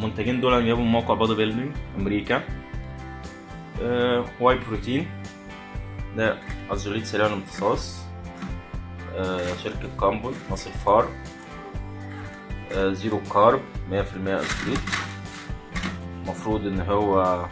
المنتجين دول انا جايبهم من موقع بادي بيلدينج امريكا آه واي بروتين ده ازوليت سريع الامتصاص آه شركة كامبون مصر فار آه زيرو كارب مية في المية ازوليت المفروض ان هو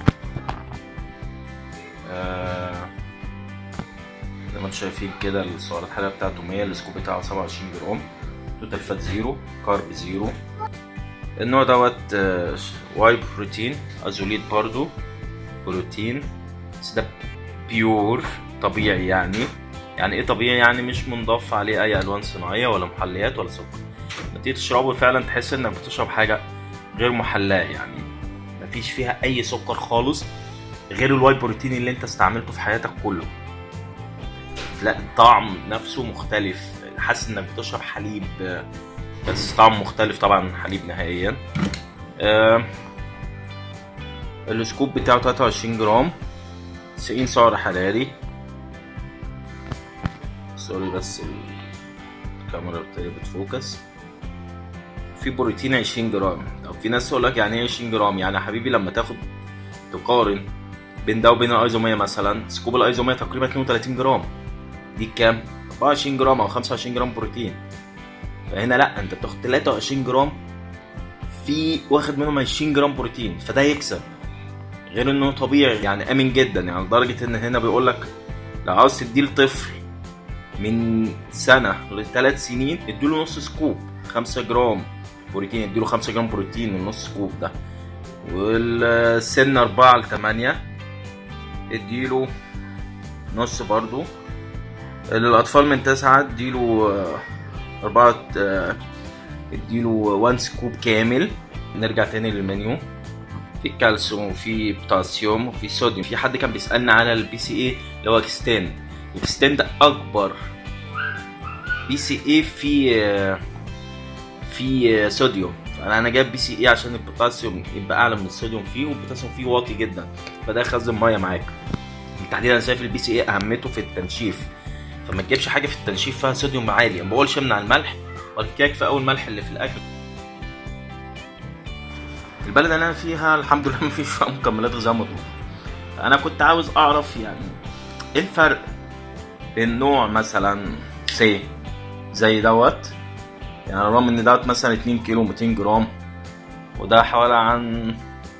آه زي ما انتم شايفين كده السعرات الحرارية بتاعته 100 السكوب بتاعه 27 جرام توتال فات زيرو كارب زيرو النوع دوت آه، واي بروتين ازوليت برضو بروتين بس ده بيور طبيعي يعني يعني ايه طبيعي يعني مش منضاف عليه اي الوان صناعيه ولا محليات ولا سكر لما تيجي تشربه فعلا تحس انك بتشرب حاجه غير محلاه يعني مفيش فيها اي سكر خالص غير الواي بروتين اللي انت استعملته في حياتك كله لا الطعم نفسه مختلف حاسس انك بتشرب حليب آه، بس طعم مختلف طبعا عن الحليب نهائيا آه، السكوب بتاعه 23 جرام 90 سعر حراري سوري بس الكاميرا بتاعتي بتفوكس في بروتين 20 جرام طب في ناس تقول لك يعني ايه 20 جرام يعني يا حبيبي لما تاخد تقارن بين ده وبين الايزومية مثلا سكوب الايزومية تقريبا 32 جرام دي كام 24 جرام او 25 جرام بروتين فهنا لا انت بتاخد 23 جرام في واخد منهم 20 جرام بروتين فده يكسب غير انه طبيعي يعني امن جدا يعني لدرجه ان هنا بيقول لك لو عاوز تديه لطفل من سنه لثلاث سنين اديله نص سكوب 5 جرام بروتين اديله 5 جرام بروتين من نص سكوب ده والسن 4 ل 8 اديله نص برضو للاطفال من 9 اديله آه، أربعة آه، اديله 1 سكوب كامل نرجع تاني للمنيو في كالسيوم وفي بوتاسيوم وفي صوديوم في حد كان بيسالنا على البي سي اي اللي هو اكستند الاكستند ده اكبر بي سي اي في آه، في آه، صوديوم فانا انا جايب بي سي اي عشان البوتاسيوم يبقى اعلى من الصوديوم فيه والبوتاسيوم فيه واطي جدا فده يخزن ميه معاك بالتحديد انا شايف البي سي اي اهميته في التنشيف فما تجيبش حاجه في التنشيف فيها صوديوم عالي ما بقولش امنع الملح ولكن كده كفايه قوي الملح اللي في الاكل البلد اللي انا فيها الحمد لله ما فيش فيها مكملات غذائيه مضروبه انا كنت عاوز اعرف يعني ايه الفرق بين نوع مثلا سي زي دوت يعني رغم ان دوت مثلا 2 كيلو 200 جرام وده حوالي عن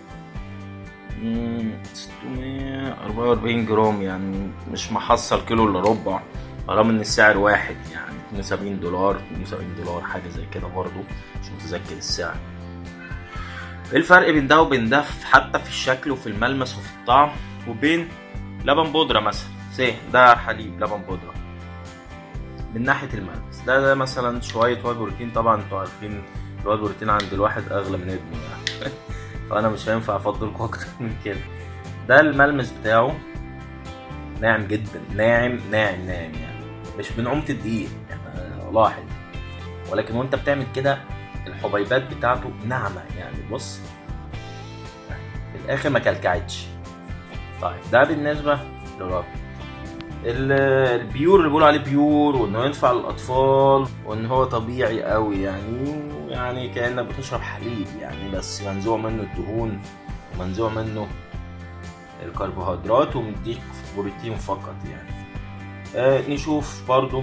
مم، 644 جرام يعني مش محصل كيلو الا ربع رغم ان السعر واحد يعني 72 دولار 72 دولار حاجه زي كده برضو مش متذكر السعر ايه الفرق بين ده وبين ده في- حتى في الشكل وفي الملمس وفي الطعم وبين لبن بودرة مثلا سي ده حليب لبن بودرة من ناحية الملمس ده, ده مثلا شوية واي بروتين طبعا انتوا عارفين الواي بروتين عند الواحد اغلى من ابنه يعني فانا مش هينفع افضلكم اكتر من كده ده الملمس بتاعه ناعم جدا ناعم ناعم ناعم يعني مش من عمق الدقيق يعني لاحظ ولكن وانت بتعمل كده الحبيبات بتاعته ناعمة يعني بص في الاخر ما كلكعتش طيب ده بالنسبة للربط ال- البيور اللي بيقولوا عليه بيور وانه ينفع للاطفال وان هو طبيعي قوي يعني يعني كانك بتشرب حليب يعني بس منزوع منه الدهون ومنزوع منه الكربوهيدرات ومديك بروتين فقط يعني آه نشوف برضو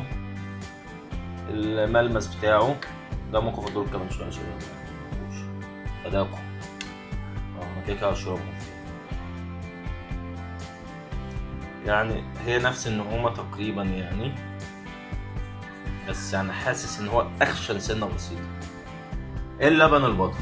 الملمس بتاعه ده ممكن افضله كمان شويه عشان ما يبقوش. فداكم اه أنا كده كده هشربهم يعني هي نفس النعومة تقريبا يعني بس يعني حاسس ان هو اخشن سنة بسيطة اللبن البودرة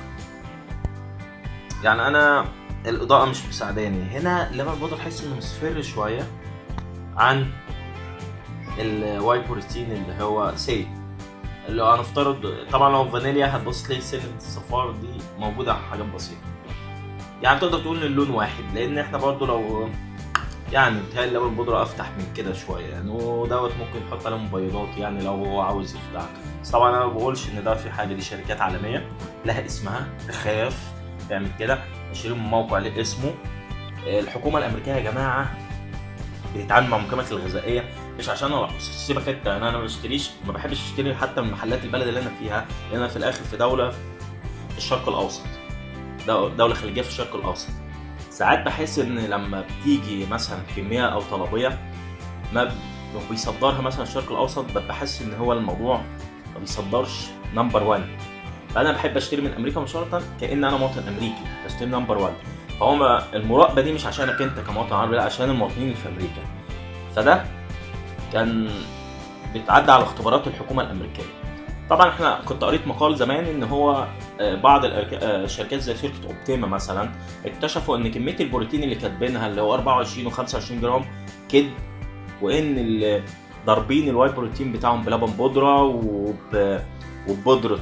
يعني انا الاضاءة مش مساعداني هنا اللبن البودرة حاسس انه مصفر شوية عن الواي بروتين اللي هو سي اللي هو هنفترض طبعا لو فانيليا هتبص تلاقي سنة الصفار دي موجودة على حاجات بسيطة يعني تقدر تقول ان اللون واحد لان احنا برضو لو يعني بتهيألي اللبن البودرة افتح من كده شوية يعني ودوت ممكن يحط عليهم بيضات يعني لو هو عاوز يفتح بس طبعا انا ما بقولش ان ده في حاجة دي شركات عالمية لها اسمها تخاف تعمل كده اشتري من موقع ليه اسمه الحكومة الامريكية يا جماعة بتتعامل مع المكملات الغذائية مش عشان انا سيبك انت انا انا ما بشتريش ما بحبش اشتري حتى من محلات البلد اللي انا فيها لان انا في الاخر في دولة في الشرق الاوسط دوله خليجيه في الشرق الاوسط ساعات بحس ان لما بتيجي مثلا كميه او طلبيه ما بيصدرها مثلا الشرق الاوسط بحس ان هو الموضوع ما بيصدرش نمبر 1 فانا بحب اشتري من امريكا مباشره كان انا مواطن امريكي بشتري نمبر 1 فهو المراقبه دي مش عشانك انت كمواطن عربي لا عشان المواطنين اللي في امريكا فده كان بيتعدى على اختبارات الحكومه الامريكيه طبعا احنا كنت قريت مقال زمان ان هو بعض الشركات زي شركه اوبتيما مثلا اكتشفوا ان كميه البروتين اللي كاتبينها اللي هو 24 و25 جرام كذب وان ضاربين الواي بروتين بتاعهم بلبن بودره وب وببودره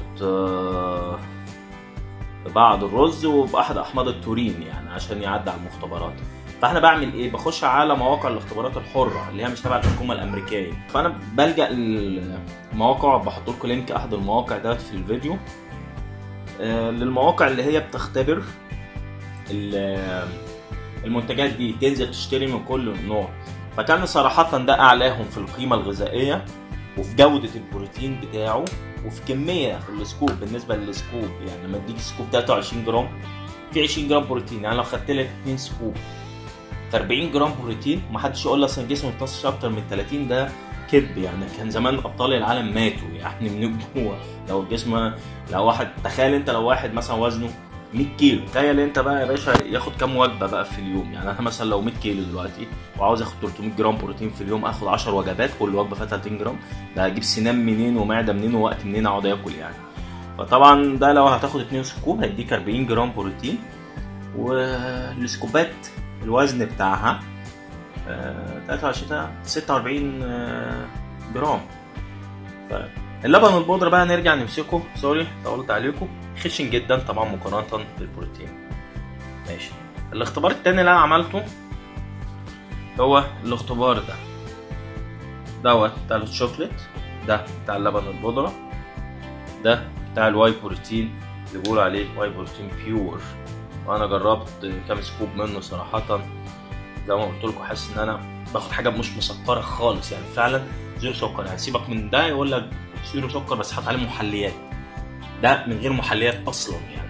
بعض الرز وباحد احماض التورين يعني عشان يعدي على المختبرات فاحنا بعمل ايه بخش على مواقع الاختبارات الحره اللي هي مش تبع الحكومه الامريكيه فانا بلجا للمواقع بحط لكم لينك احد المواقع ده في الفيديو للمواقع اللي هي بتختبر المنتجات دي تنزل تشتري من كل نوع فكان صراحة ده أعلاهم في القيمة الغذائية وفي جودة البروتين بتاعه وفي كمية في السكوب بالنسبة للسكوب يعني لما اديك سكوب 23 جرام في 20 جرام بروتين يعني لو خدت لك 2 سكوب في 40 جرام بروتين ومحدش يقول لك اصل الجسم ما بيمتصش اكتر من 30 ده كذب يعني كان زمان ابطال العالم ماتوا يعني من الجوع لو الجسم لو واحد تخيل انت لو واحد مثلا وزنه 100 كيلو تخيل انت بقى يا باشا ياخد كام وجبه بقى في اليوم يعني انا مثلا لو 100 كيلو دلوقتي وعاوز اخد 300 جرام بروتين في اليوم اخد 10 وجبات كل وجبه فيها 30 جرام ده هجيب سنان منين ومعده منين ووقت منين اقعد اكل يعني فطبعا ده لو هتاخد 2 سكوب هيديك 40 جرام بروتين والسكوبات الوزن بتاعها 23 46 جرام اللبن البودرة بقى نرجع نمسكه سوري طولت عليكم خشن جدا طبعا مقارنة بالبروتين ماشي الاختبار التاني اللي انا عملته هو الاختبار ده دوت بتاع الشوكليت ده بتاع اللبن البودرة ده بتاع الواي بروتين اللي بيقولوا عليه واي بروتين بيور وانا جربت كام سكوب منه صراحة زي ما قلت لكم حاسس ان انا باخد حاجة مش مسكرة خالص يعني فعلا زيرو سكر يعني سيبك من ده يقول لك زيرو سكر بس حط عليه محليات ده من غير محليات اصلا يعني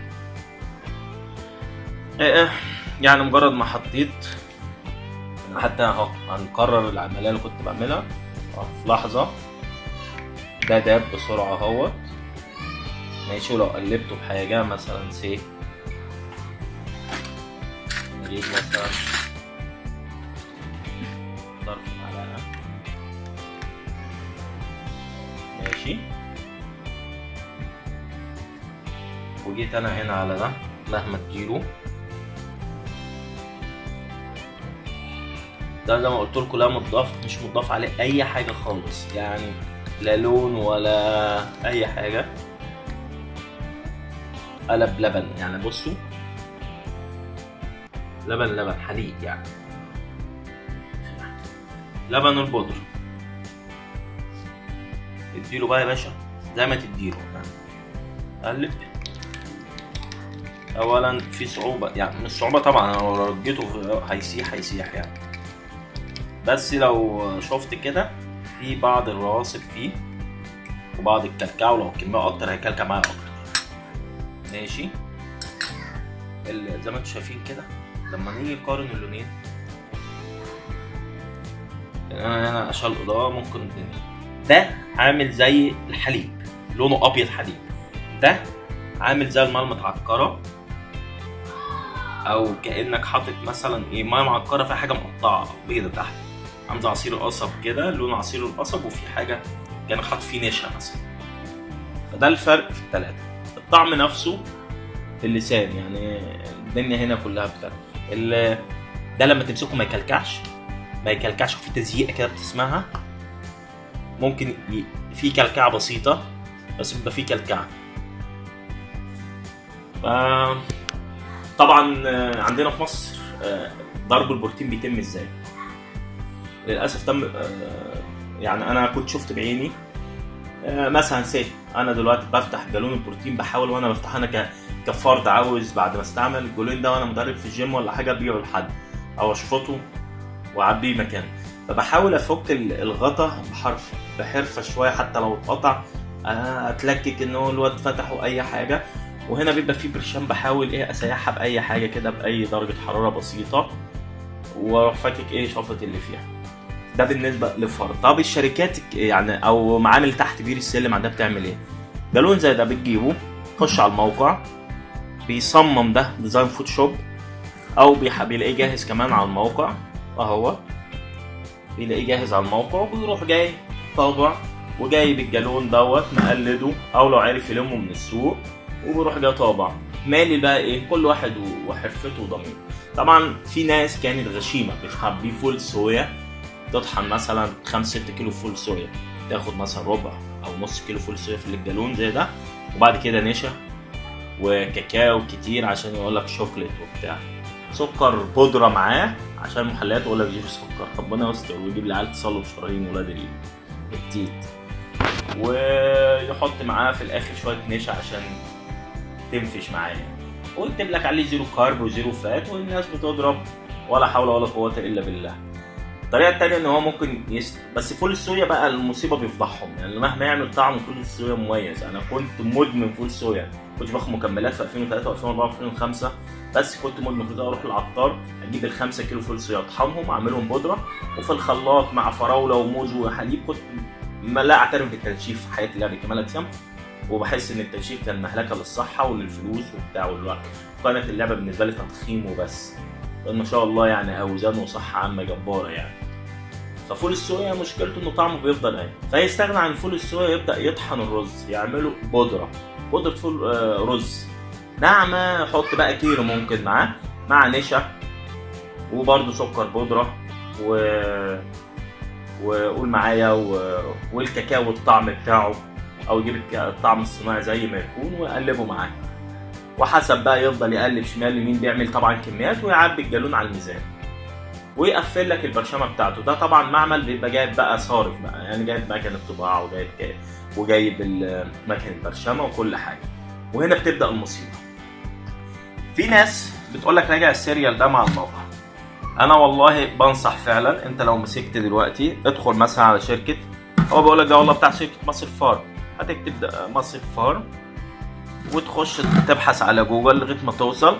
إيه يعني مجرد ما حطيت حتى اهو هنكرر العمليه اللي كنت بعملها في لحظه ده داب بسرعه اهوت ماشي ولو قلبته بحاجه مثلا سي نجيب مثلا ظرف معلقه ماشي وجيت انا هنا على ده مهما تجيله ده زي ما قلت لكم لا مضاف مش مضاف عليه اي حاجه خالص يعني لا لون ولا اي حاجه قلب لبن يعني بصوا لبن لبن حليب يعني لبن البودر اديله بقى يا باشا زي ما تديله قلب اولا في صعوبه يعني مش صعوبه طبعا انا لو رجيته هيسيح هيسيح يعني بس لو شفت كده في بعض الرواسب فيه وبعض الكلكعه ولو الكميه اكتر هيكلكع معايا اكتر ماشي زي ما انتم شايفين كده لما نيجي نقارن اللونين انا هنا عشان الاضاءه ممكن الدنيا ده عامل زي الحليب لونه ابيض حليب ده عامل زي الميه المتعكره او كانك حاطط مثلا ايه ميه معكره فيها حاجه مقطعه بيضه تحت عامل زي عصير القصب كده لون عصير القصب وفي حاجه كانك حاطط فيه نشا مثلا فده الفرق في الثلاثه الطعم نفسه في اللسان يعني الدنيا هنا كلها بتاعت ده لما تمسكه ما يكلكعش ما يكلكعش في تزييقه كده بتسمعها ممكن ي... في كلكعه بسيطه بس بيبقى في كلكعه ف... طبعا عندنا في مصر ضرب البروتين بيتم ازاي للاسف تم يعني انا كنت شفت بعيني مثلا سي انا دلوقتي بفتح جالون البروتين بحاول وانا بفتح انا كفرد عاوز بعد ما استعمل الجولين ده وانا مدرب في الجيم ولا حاجه ابيعه لحد او اشفطه واعبيه مكانه فبحاول افك الغطا بحرف بحرفه شويه حتى لو اتقطع اتلكك ان هو الواد فتحه اي حاجه وهنا بيبقى فيه برشام بحاول ايه اسيحها باي حاجه كده باي درجه حراره بسيطه واروح فاكك ايه شفط اللي فيها ده بالنسبه للفرد طب الشركات يعني او معامل تحت بير السلم عندها بتعمل ايه بالون زي ده بتجيبه تخش على الموقع بيصمم ده ديزاين فوتوشوب او بيح- بيلاقيه جاهز كمان على الموقع اهو بيلاقيه جاهز على الموقع وبيروح جاي طابع وجايب الجالون دوت مقلده او لو عرف يلمه من السوق وبيروح جاي طابع مالي بقى ايه كل واحد و- وحرفته وضميره طبعا في ناس كانت غشيمه مش حابين فول صويا تطحن مثلا 5 6 كيلو فول صويا تاخد مثلا ربع او نص كيلو فول صويا في الجالون زي ده وبعد كده نشا وكاكاو كتير عشان يقول لك شوكليت وبتاع سكر بودره معاه عشان المحلات يقول لك جيب سكر ربنا يستر ويجيب لي عيال تصلب شرايين ولاد ال- التيت ويحط معاه في الاخر شويه نشا عشان تنفش معاه ويكتب لك عليه زيرو كارب وزيرو فات والناس بتضرب ولا حول ولا قوه الا بالله الطريقه التانية ان هو ممكن يس... بس فول الصويا بقى المصيبه بيفضحهم يعني مهما يعمل طعم فول الصويا مميز انا كنت مدمن فول صويا كنت باخد مكملات في 2003 و2004 و2005 بس كنت مدمن كنت اروح العطار اجيب الخمسة كيلو فول صويا اطحنهم اعملهم بودره وفي الخلاط مع فراوله وموز وحليب كنت ما لا اعترف بالتنشيف في حياتي يعني كمال اجسام وبحس ان التنشيف كان مهلكه للصحه وللفلوس وبتاع والوقت وكانت اللعبه بالنسبه لي تضخيم وبس لان ما شاء الله يعني اوزان وصحه عامه جباره يعني ففول الصويا مشكلته انه طعمه بيفضل قايم فيستغنى عن فول الصويا يبدا يطحن الرز يعمله بودره بودره فول آه، رز ناعمه يحط بقى كيلو ممكن معاه مع نشا وبرده سكر بودره و وقول معايا و... والكاكاو الطعم بتاعه او يجيب الك- الطعم الصناعي زي ما يكون ويقلبه معاه وحسب بقى يفضل يقلب شمال يمين بيعمل طبعا كميات ويعبي الجالون على الميزان ويقفل لك البرشامه بتاعته ده طبعا معمل بيبقى جايب بقى صارف بقى يعني جايب مكنه طباعه وجايب كا- وجايب ال- مكنه برشامه وكل حاجه وهنا بتبدا المصيبه في ناس بتقول لك راجع السيريال ده مع الموقع انا والله بنصح فعلا انت لو مسكت دلوقتي ادخل مثلا على شركه هو بيقول لك ده والله بتاع شركه مصر فارم هتكتب ده مصر فارم وتخش تبحث على جوجل لغايه ما توصل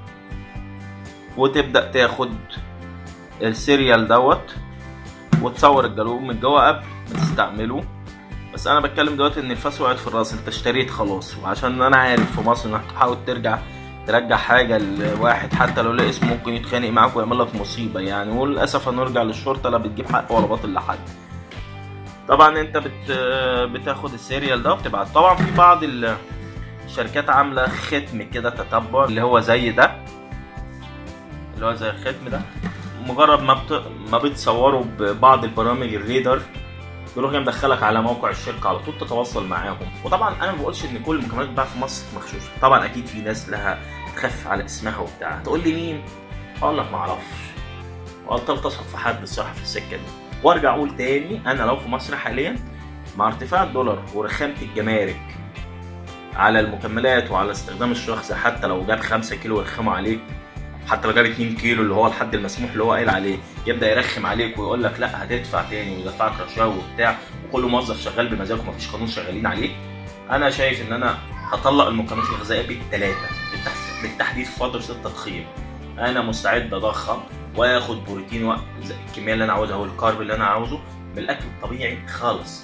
وتبدا تاخد السيريال دوت وتصور الجالون من جوه قبل ما تستعمله بس انا بتكلم دلوقتي ان الفاس وقعت في الراس انت اشتريت خلاص وعشان انا عارف في مصر انك تحاول ترجع ترجع حاجه لواحد حتى لو لقى اسمه ممكن يتخانق معاك ويعمل لك مصيبه يعني وللاسف هنرجع للشرطه لا بتجيب حق ولا باطل لحد طبعا انت بت بتاخد السيريال ده وبتبعت طبعا في بعض ال- الشركات عامله ختم كده تتبع اللي هو زي ده اللي هو زي الختم ده مجرد ما بت... ما بتصوروا ببعض البرامج الريدر بيروح جاي مدخلك على موقع الشركه على طول تتواصل معاهم وطبعا انا ما بقولش ان كل المكالمات بتتباع في مصر مغشوشه طبعا اكيد في ناس لها تخفف على اسمها وبتاع تقول لي مين اقول لك ما اعرفش وقلت تثق في حد الصراحه في السكه دي وارجع اقول تاني انا لو في مصر حاليا مع ارتفاع الدولار ورخامه الجمارك على المكملات وعلى استخدام الشخص حتى لو جاب 5 كيلو يرخموا عليك حتى لو جاب 2 كيلو اللي هو الحد المسموح اللي هو قايل عليه يبدا يرخم عليك ويقول لك لا هتدفع تاني ويدفعك رشاوي وبتاع وكل موظف شغال بمزاجه ومفيش قانون شغالين عليه انا شايف ان انا هطلق المكملات الغذائيه بالثلاثه بالتح- بالتحديد في فتره التضخيم انا مستعد اضخم واخد بروتين و... زي الكميه اللي انا عاوزها والكارب اللي انا عاوزه من الاكل الطبيعي خالص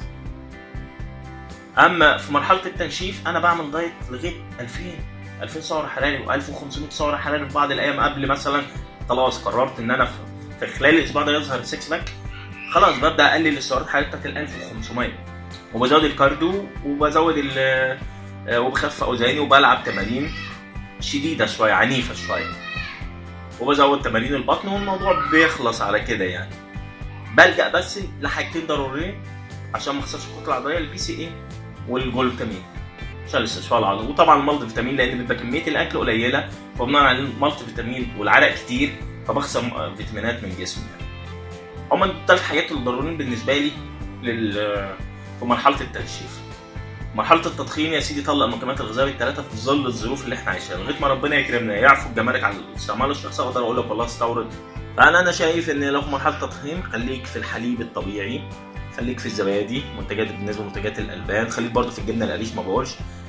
اما في مرحله التنشيف انا بعمل دايت لغايه 2000 2000 سعر حراري و1500 سعر حراري في بعض الايام قبل مثلا خلاص قررت ان انا في- في خلال الاسبوع ده يظهر السكس باك خلاص ببدا اقلل السعرات الحراريه بتاعت ال 1500 وبزود الكارديو وبزود ال آه، وبخف اوزاني وبلعب تمارين شديده شويه عنيفه شويه وبزود تمارين البطن والموضوع بيخلص على كده يعني بلجأ بس لحاجتين ضروريين عشان ما اخسرش الكتله العضليه البي سي اي والجلوتامين عشان الاستشفاء العضلي وطبعا المالتي فيتامين لان بيبقى كميه الاكل قليله فبناء على المالتي فيتامين والعرق كتير فبخسر فيتامينات من جسمي يعني. هما الثلاث حاجات الضروريين بالنسبه لي لل في مرحله التنشيف مرحله التضخيم يا سيدي طلق المكملات الغذائيه الثلاثه في ظل الظروف اللي احنا عايشينها لغايه ما ربنا يكرمنا يعفو الجمارك على الاستعمال الشخصي اقدر اقول لك والله استورد فانا انا شايف ان لو في مرحله تضخيم خليك في الحليب الطبيعي خليك في الزبادي منتجات بالنسبه لمنتجات الالبان خليك برضو في الجبنه القريش ما بقولش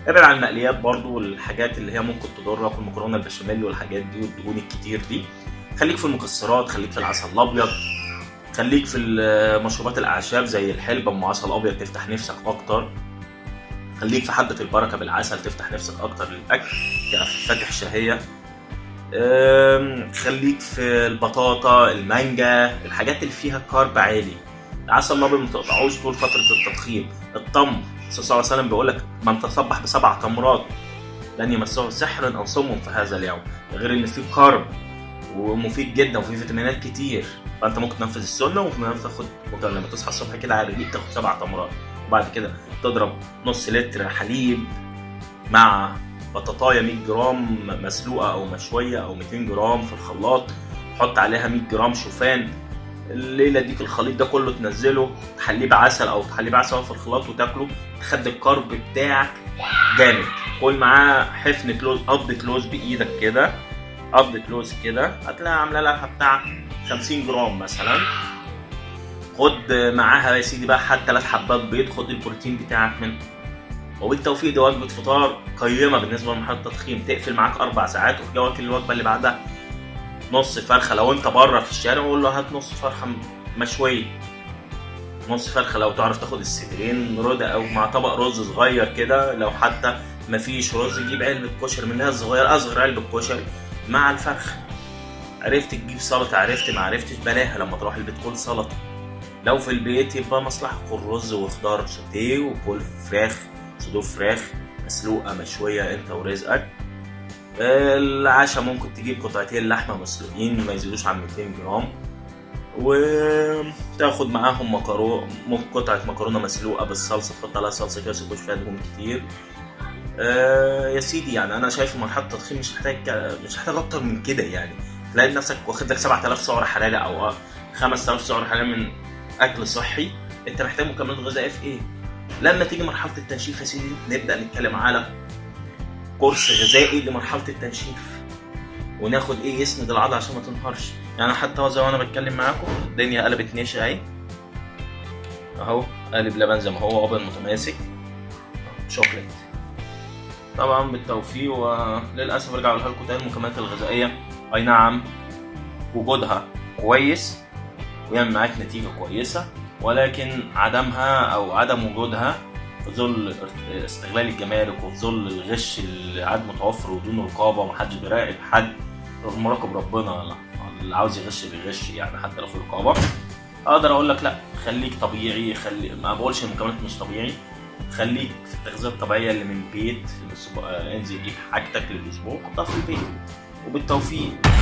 ابعد عن المقليات برضو والحاجات اللي هي ممكن تضرك والمكرونه البشاميل والحاجات دي والدهون الكتير دي خليك في المكسرات خليك في العسل الابيض خليك في مشروبات الاعشاب زي الحلبة ام عسل ابيض تفتح نفسك اكتر خليك في حبة البركة بالعسل تفتح نفسك اكتر للاكل فاتح شهية أم، خليك في البطاطا المانجا الحاجات اللي فيها كارب عالي العسل الابيض ما تقطعوش طول فترة التضخيم التمر الرسول صلى الله عليه وسلم بيقول لك من تصبح بسبع تمرات لن يمسه سحر او سم في هذا اليوم ده غير ان فيه كارب ومفيد جدا وفيه فيتامينات كتير فانت ممكن تنفذ السنه وممكن تاخد ممكن لما تصحى الصبح كده على الريق تاخد سبع تمرات وبعد كده تضرب نص لتر حليب مع بطاطايه 100 جرام مسلوقه او مشويه او 200 جرام في الخلاط تحط عليها 100 جرام شوفان الليله ديك الخليط ده كله تنزله تحليه بعسل او تحليه بعسل في الخلاط وتاكله تخد الكارب بتاعك جامد كل معاه حفنة لوز قبضة لوز بايدك كده قبضة لوز كده هتلاقيها عاملة لها بتاع 50 جرام مثلا خد معاها يا سيدي بقى حتى ثلاث حبات بيض خد البروتين بتاعك منه وبالتوفيق دي وجبة فطار قيمة بالنسبة لمرحلة التضخيم تقفل معاك أربع ساعات وتجي واكل الوجبة اللي بعدها نص فرخة لو أنت بره في الشارع قول له هات نص فرخة مشوية نص فرخة لو تعرف تاخد الصدرين رده أو مع طبق رز صغير كده لو حتى مفيش رز جيب علبة كشري منها الصغير أصغر علبة كشري مع الفرخة عرفت تجيب سلطة عرفت ما عرفتش بلاها لما تروح البيت كل سلطة لو في البيت يبقى مصلحة كل رز وخضار سوتيه وكل فراخ صدور فراخ مسلوقة مشوية انت ورزقك العشاء ممكن تجيب قطعتين لحمة مسلوقين ما يزيدوش عن 200 جرام وتاخد معاهم مكرونة ممكن قطعة مكرونة مسلوقة بالصلصة تحط عليها صلصة كده مش فيها دهون كتير آه يا سيدي يعني انا شايف مرحلة التضخيم مش محتاج مش محتاج اكتر من كده يعني تلاقي نفسك واخد لك 7000 سعر حراري او 5000 سعر حراري من اكل صحي انت محتاج مكملات غذائيه في ايه؟ لما تيجي مرحله التنشيف يا سيدي نبدا نتكلم على كورس غذائي لمرحله التنشيف وناخد ايه يسند العضله عشان ما تنهارش يعني حتى زي وانا بتكلم معاكم الدنيا قلبت نشا اهي اهو قالب لبن زي ما هو ابيض متماسك شوكليت طبعا بالتوفيق وللاسف ارجع اقولها لكم تاني المكملات الغذائيه اي نعم وجودها كويس ويعمل معاك نتيجه كويسه ولكن عدمها او عدم وجودها في ظل استغلال الجمارك وفي ظل الغش اللي عاد متوفر ودون رقابه ومحدش بيراقب حد مراقب ربنا اللي عاوز يغش بيغش يعني حتى لو في رقابه اقدر اقول لك لا خليك طبيعي خلي ما بقولش المكملات مش طبيعي خليك في التغذيه الطبيعيه اللي من البيت انزل جيب حاجتك للاسبوع حطها في البيت وبالتوفيق